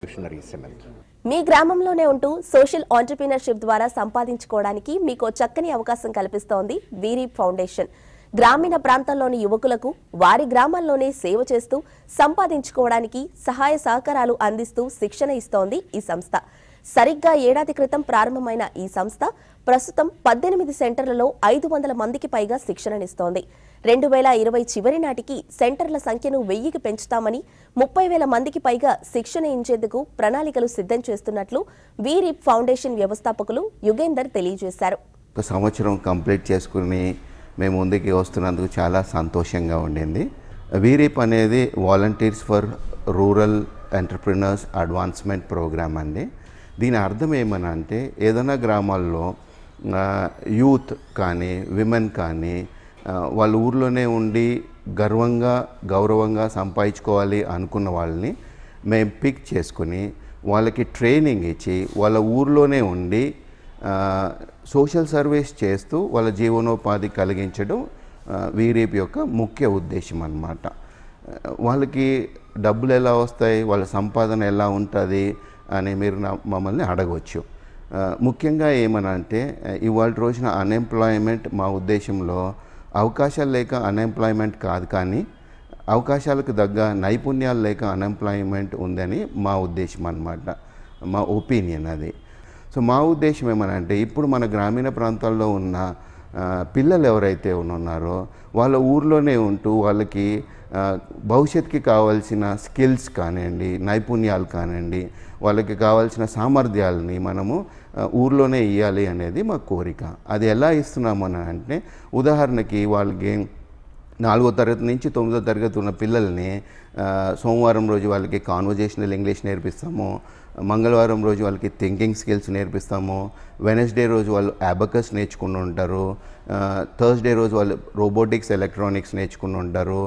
Revolutionary cement. మీ గ్రామంలోనే ఉంటూ social entrepreneurship ద్వారా సంపాదించుకోవడానికి మీకు చక్కని అవకాశం కల్పిస్తోంది వీరీ ఫౌండేషన్ గ్రామీణ ప్రాంతాల్లోని యువకులకు వారి గ్రామాల్లోనే సేవ చేస్తూ సంపాదించుకోవడానికి సహాయ సహకారాలు అందిస్తూ శిక్షణ ఇస్తోంది ఈ సంస్థ సరిగ్గా ఏడాది క్రితం ప్రారంభమైన ఈ సంస్థ ప్రస్తుతం పద్దెనిమిది సెంటర్లలో ఐదు వందల మందికి పైగా శిక్షణనిస్తోంది రెండు వేల ఇరవై చివరి నాటికి సెంటర్ల సంఖ్యను వెయ్యికి పెంచుతామని ముప్పై వేల మందికి పైగా శిక్షణ ఇచ్చేందుకు ప్రణాళికలు సిద్ధం చేస్తున్నట్లు వీరిప్ ఫౌండేషన్ వ్యవస్థాపకులు యుగేందర్ తెలియజేశారు ఒక సంవత్సరం కంప్లీట్ చేసుకుని మేము ముందుకి వస్తున్నందుకు చాలా సంతోషంగా ఉండింది వీరిప్ అనేది volunteers for rural entrepreneurs advancement program అండి దీని అర్థం ఏమని అంటే ఏదైనా గ్రామాల్లో ఆ, యూత్ కానీ విమెన్ కానీ ఆ, వాళ్ళ ఊర్లోనే ఉండి గర్వంగా గౌరవంగా సంపాదించుకోవాలి అనుకున్న వాళ్ళని మేము పిక్ చేసుకుని వాళ్ళకి ట్రైనింగ్ ఇచ్చి వాళ్ళ ఊర్లోనే ఉండి ఆ, సోషల్ సర్వీస్ చేస్తూ వాళ్ళ జీవనోపాధి కలిగించడం ఆ, వీరీప్ యొక్క ముఖ్య ఉద్దేశం అన్నమాట ఆ, వాళ్ళకి డబ్బులు ఎలా వస్తాయి వాళ్ళ సంపాదన ఎలా ఉంటుంది అని మీరు నా మమ్మల్ని అడగవచ్చు ఆ, ముఖ్యంగా ఏమనంటే ఆ, ఇవాళ రోజున అన్ఎంప్లాయ్మెంట్ మా ఉద్దేశంలో అవకాశాలు లేక అన్ఎంప్లాయ్మెంట్ కాదు కానీ అవకాశాలకు తగ్గ నైపుణ్యాలు లేక అన్ఎంప్లాయ్మెంట్ ఉందని మా ఉద్దేశం అన్నమాట మా ఒపీనియన్ అది సో మా ఉద్దేశం ఏమనంటే ఇప్పుడు మన గ్రామీణ ప్రాంతాల్లో ఉన్న ఆ, పిల్లలు ఎవరైతే ఉన్నారో వాళ్ళ ఊర్లోనే ఉంటూ వాళ్ళకి ఆ, భవిష్యత్తుకి కావాల్సిన స్కిల్స్ కానివ్వండి నైపుణ్యాలు కానివ్వండి వాళ్ళకి కావాల్సిన సామర్థ్యాలని మనము ఆ, ఊర్లోనే ఇవ్వాలి అనేది మా కోరిక అది ఎలా ఇస్తున్నామని అంటే ఉదాహరణకి వాళ్ళకి నాలుగో తరగతి నుంచి తొమ్మిదో తరగతి ఉన్న పిల్లల్ని ఆ, సోమవారం రోజు వాళ్ళకి కాన్వర్జేషనల్ ఇంగ్లీష్ నేర్పిస్తాము మంగళవారం రోజు వాళ్ళకి థింకింగ్ స్కిల్స్ నేర్పిస్తాము వెనస్డే రోజు వాళ్ళు అబకస్ నేర్చుకుని ఉంటారు థర్స్డే రోజు వాళ్ళు రోబోటిక్స్ ఎలక్ట్రానిక్స్ నేర్చుకుని ఉంటారు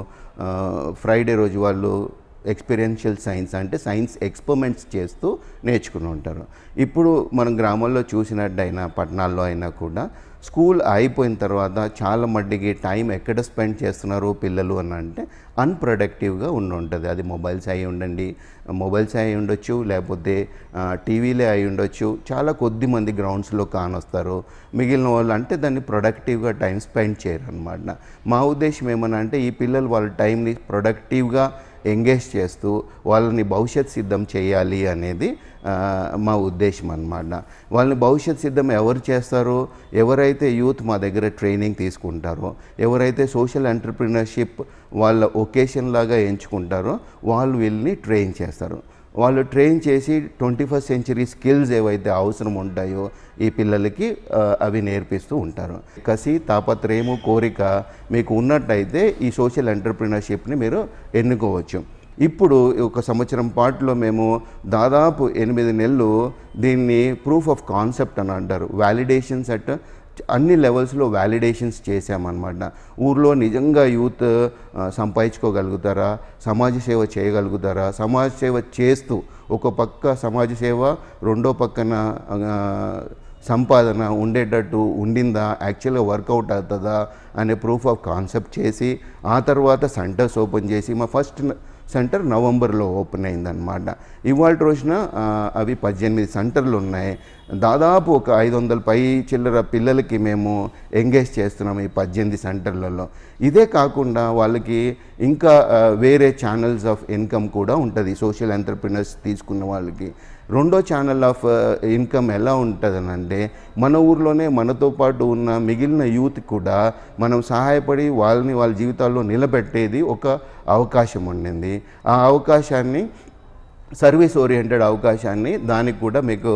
ఫ్రైడే రోజు వాళ్ళు ఎక్స్పీరియన్షియల్ సైన్స్ అంటే సైన్స్ ఎక్స్పెరిమెంట్స్ చేస్తూ నేర్చుకుని ఉంటారు ఇప్పుడు మనం గ్రామాల్లో చూసినట్టయినా పట్టణాల్లో అయినా కూడా స్కూల్ అయిపోయిన తర్వాత చాలా మట్టికి టైం ఎక్కడ స్పెండ్ చేస్తున్నారు పిల్లలు అని అంటే అన్ప్రొడక్టివ్గా ఉండి ఉంటుంది అది మొబైల్స్ అయి ఉండండి మొబైల్స్ అయి ఉండొచ్చు లేకపోతే ఆ, టీవీలే అయి ఉండొచ్చు చాలా కొద్ది మంది గ్రౌండ్స్లో కానొస్తారు మిగిలిన వాళ్ళు అంటే దాన్ని ప్రొడక్టివ్గా టైం స్పెండ్ చేయరు అనమాట మా ఉద్దేశం ఏమన్నా అంటే ఈ పిల్లలు వాళ్ళ టైంని ప్రొడక్టివ్గా ఎంగేజ్ చేస్తూ వాళ్ళని భవిష్యత్ సిద్ధం చేయాలి అనేది ఆ, మా ఉద్దేశం అన్నమాట వాళ్ళని భవిష్యత్ సిద్ధం ఎవరు చేస్తారో ఎవరైతే యూత్ మా దగ్గర ట్రైనింగ్ తీసుకుంటారో ఎవరైతే సోషల్ ఎంటర్ప్రినర్షిప్ వాళ్ళ ఒకేషన్ లాగా ఎంచుకుంటారో వాళ్ళు వీళ్ళని ట్రైన్ చేస్తారు వాళ్ళు ట్రైన్ చేసి ట్వంటీ ఫస్ట్ సెంచరీ స్కిల్స్ ఏవైతే అవసరం ఉంటాయో ఈ పిల్లలకి ఆ, అవి నేర్పిస్తూ ఉంటారు కసి తాపత్రయము కోరిక మీకు ఉన్నట్టయితే ఈ సోషల్ ఎంటర్ప్రినర్షిప్ని మీరు ఎన్నుకోవచ్చు ఇప్పుడు ఒక సంవత్సరం పాటులో మేము దాదాపు ఎనిమిది నెలలు దీన్ని ప్రూఫ్ ఆఫ్ కాన్సెప్ట్ అని అంటారు వ్యాలిడేషన్స్ అట్ అన్ని లెవెల్స్లో వ్యాలిడేషన్స్ చేశామన్నమాట ఊర్లో నిజంగా యూత్ ఆ, సంపాదించుకోగలుగుతారా సమాజ సేవ చేయగలుగుతారా సమాజ సేవ చేస్తూ ఒక పక్క సమాజ సేవ రెండో పక్కన ఆ, సంపాదన ఉండేటట్టు ఉండిందా యాక్చువల్గా వర్కౌట్ అవుతుందా అనే ప్రూఫ్ ఆఫ్ కాన్సెప్ట్ చేసి ఆ తర్వాత సెంటర్స్ ఓపెన్ చేసి మా ఫస్ట్ సెంటర్ నవంబర్లో ఓపెన్ అయిందనమాట ఇవాళ రోజున ఆ, అవి పద్దెనిమిది సెంటర్లు ఉన్నాయి దాదాపు ఒక ఐదు వందల పై చిల్లర పిల్లలకి మేము ఎంగేజ్ చేస్తున్నాం ఈ పద్దెనిమిది సెంటర్లలో ఇదే కాకుండా వాళ్ళకి ఇంకా ఆ, వేరే ఛానల్స్ ఆఫ్ ఇన్కమ్ కూడా ఉంటుంది సోషల్ ఎంటర్ప్రినర్స్ తీసుకున్న వాళ్ళకి రెండో ఛానల్ ఆఫ్ ఇన్కమ్ ఎలా ఉంటుందని అంటే మన ఊర్లోనే మనతో పాటు ఉన్న మిగిలిన యూత్ కూడా మనం సహాయపడి వాళ్ళని వాళ్ళ జీవితాల్లో నిలబెట్టేది ఒక అవకాశం ఉండింది ఆ అవకాశాన్ని సర్వీస్ ఓరియంటెడ్ అవకాశాన్ని దానికి కూడా మీకు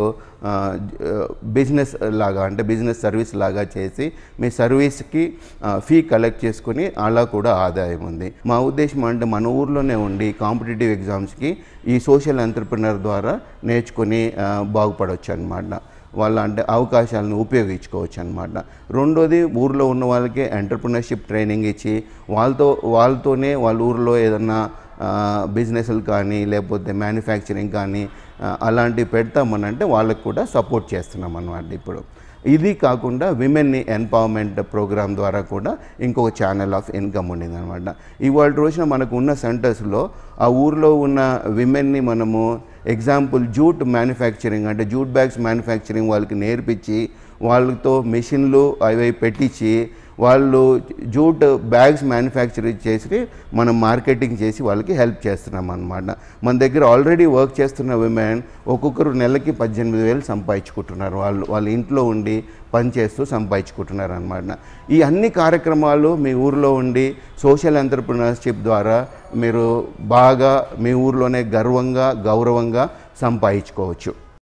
బిజినెస్ లాగా అంటే బిజినెస్ సర్వీస్ లాగా చేసి మీ సర్వీస్కి ఫీ కలెక్ట్ చేసుకుని అలా కూడా ఆదాయం ఉంది మా ఉద్దేశం అంటే మన ఊర్లోనే ఉండి కాంపిటేటివ్ ఎగ్జామ్స్కి ఈ సోషల్ ఎంటర్ప్రినర్ ద్వారా నేర్చుకుని ఆ, బాగుపడవచ్చు అనమాట వాళ్ళ అంటే అవకాశాలను ఉపయోగించుకోవచ్చు అనమాట రెండోది ఊర్లో ఉన్న వాళ్ళకి ఎంటర్ప్రినర్షిప్ ట్రైనింగ్ ఇచ్చి వాళ్ళతో వాళ్ళతోనే వాళ్ళ ఊర్లో ఏదన్నా బిజినెస్లు కానీ లేకపోతే మ్యానుఫ్యాక్చరింగ్ కానీ ఆ, అలాంటివి పెడతామనంటే వాళ్ళకి కూడా సపోర్ట్ చేస్తున్నాం అన్నమాట ఇప్పుడు ఇది కాకుండా విమెన్ని ఎంపవర్మెంట్ ప్రోగ్రామ్ ద్వారా కూడా ఇంకొక ఛానల్ ఆఫ్ ఇన్కమ్ ఉండేది అనమాట ఇవాళ రోజున మనకు ఉన్న సెంటర్స్లో ఆ ఊర్లో ఉన్న విమెన్ని మనము ఎగ్జాంపుల్ జూట్ మ్యానుఫ్యాక్చరింగ్ అంటే జూట్ బ్యాగ్స్ మ్యానుఫ్యాక్చరింగ్ వాళ్ళకి నేర్పించి వాళ్ళతో మెషిన్లు అవి పెట్టించి వాళ్ళు జూట్ బ్యాగ్స్ మ్యానుఫ్యాక్చర్ చేసి మనం మార్కెటింగ్ చేసి వాళ్ళకి హెల్ప్ చేస్తున్నాం అనమాట మన దగ్గర ఆల్రెడీ వర్క్ చేస్తున్న విమెన్ ఒక్కొక్కరు నెలకి పద్దెనిమిది వేలు సంపాదించుకుంటున్నారు వాళ్ళు వాళ్ళ ఇంట్లో ఉండి పని చేస్తూ సంపాదించుకుంటున్నారు అనమాట ఈ అన్ని కార్యక్రమాలు మీ ఊర్లో ఉండి సోషల్ ఎంటర్ప్రినర్షిప్ ద్వారా మీరు బాగా మీ ఊర్లోనే గర్వంగా గౌరవంగా సంపాదించుకోవచ్చు